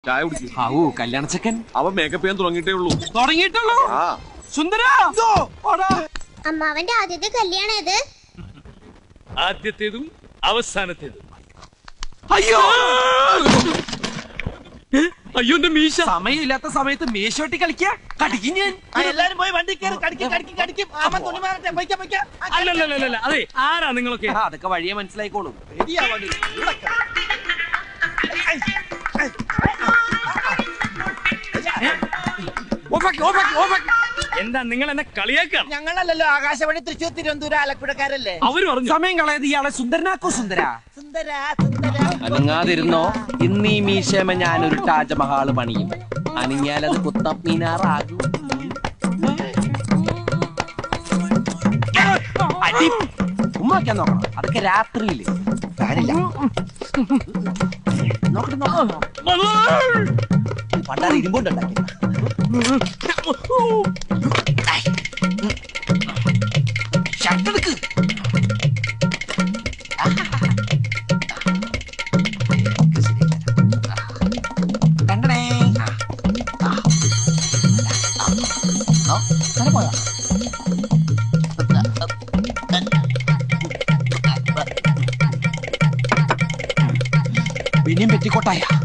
ചായ കുടിച്ചു ഹാവൂ കല്യാണ ചെക്കൻ അവൻ മേക്കപ്പ് ചെയ്യാൻ തുടങ്ങിയിട്ടേ ഉള്ളൂ തുടങ്ങിയിട്ടുള്ളൂ ആ സുന്ദര അമ്മാവന്റെ ആദ്യത്തെ കല്യാണം ഇത് ആദ്യത്തേതും അവസാനത്തേതും അയ്യോ അയ്യോ എന്റെ മീശ സമയമില്ലാത്ത സമയത്ത് മേശോട്ടി കളിക്കാ കടിക്കും ഞാൻ എല്ലാരും പോയി വണ്ടി കയറി കടിക്കും കടിക്കും കടിക്കും അമ്മ തുണി മാറട്ടെ പൊയ്ക്ക പൊയ്ക്ക അല്ലല്ലല്ല അതെ ആരാ നിങ്ങളൊക്കെ ആ, അതൊക്കെ വഴിയെ മനസ്സിലായിക്കോളും ഓഫാക്കി ഓഫാക്കി ഓഫാക്കി എന്താ നിങ്ങൾ എന്നെ കളിയാക്കാണ് ഞങ്ങളല്ലല്ലോ ആകാശവാണി തൃശ്ശൂർ തിരുവനന്തപുരം ആലപ്പുഴക്കാരല്ലേ അവര് പറഞ്ഞു സമയം കളയത് ഇയാളെ സുന്ദരനാക്കോ സുന്ദര സുന്ദര സുന്ദര അനങ്ങാതിരുന്നോ ഇന്ന് ഈ മീശമ ഞാനൊരു താജ്മഹാള് പണിയും അനങ്ങിയാലത് കുത്തബ് മീനാറാകും അടി ഉമ്മാക്കാൻ നോക്കണം അതൊക്കെ രാത്രിയില് ഫാനില്ല നോക്കട്ടെ നോക്കണം പണ്ടാറ് ഇരുമ്പുണ്ടുണ്ടാക്കി ഷർട്ടെടുക്ക് കണ്ടടേ ആ. ആ. ആ. അങ്ങനെ പോയോ? പിന്നെയും പെറ്റിക്കോട്ടായ